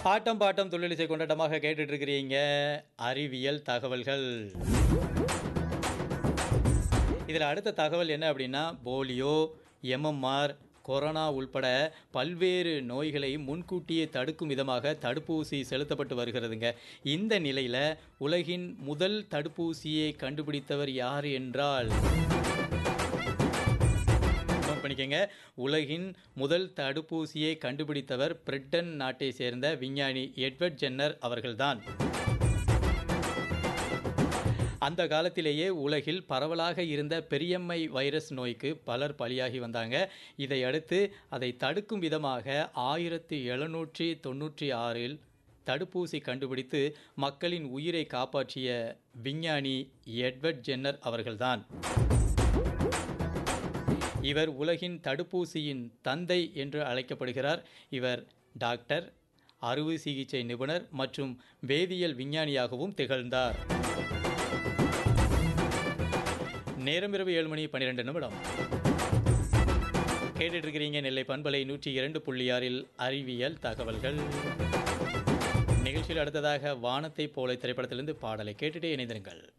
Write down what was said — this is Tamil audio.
ஆட்டம் பாட்டம் தொழிலிசை கொண்டாட்டமாக கேட்டுட்டு இருக்கிறீங்க அறிவியல் தகவல்கள் இதில் அடுத்த தகவல் என்ன அப்படின்னா போலியோ எம்எம்ஆர் கொரோனா உள்பட பல்வேறு நோய்களை முன்கூட்டியே தடுக்கும் விதமாக தடுப்பூசி செலுத்தப்பட்டு வருகிறதுங்க இந்த நிலையில் உலகின் முதல் தடுப்பூசியை கண்டுபிடித்தவர் யார் என்றால் நோட் பண்ணிக்கங்க உலகின் முதல் தடுப்பூசியை கண்டுபிடித்தவர் பிரிட்டன் நாட்டை சேர்ந்த விஞ்ஞானி எட்வர்ட் ஜென்னர் அவர்கள்தான் அந்த காலத்திலேயே உலகில் பரவலாக இருந்த பெரியம்மை வைரஸ் நோய்க்கு பலர் பலியாகி வந்தாங்க இதை அடுத்து அதை தடுக்கும் விதமாக ஆயிரத்தி எழுநூற்றி தொண்ணூற்றி ஆறில் தடுப்பூசி கண்டுபிடித்து மக்களின் உயிரை காப்பாற்றிய விஞ்ஞானி எட்வர்ட் ஜென்னர் அவர்கள்தான் இவர் உலகின் தடுப்பூசியின் தந்தை என்று அழைக்கப்படுகிறார் இவர் டாக்டர் அறுவை சிகிச்சை நிபுணர் மற்றும் வேதியியல் விஞ்ஞானியாகவும் திகழ்ந்தார் நேரம் இரவு ஏழு மணி பன்னிரெண்டு நிமிடம் கேட்டுட்டு இருக்கிறீங்க நெல்லை பண்பலை நூற்றி இரண்டு புள்ளி ஆறில் அறிவியல் தகவல்கள் நிகழ்ச்சியில் அடுத்ததாக வானத்தை போல திரைப்படத்திலிருந்து பாடலை கேட்டுட்டே இணைந்திருங்கள்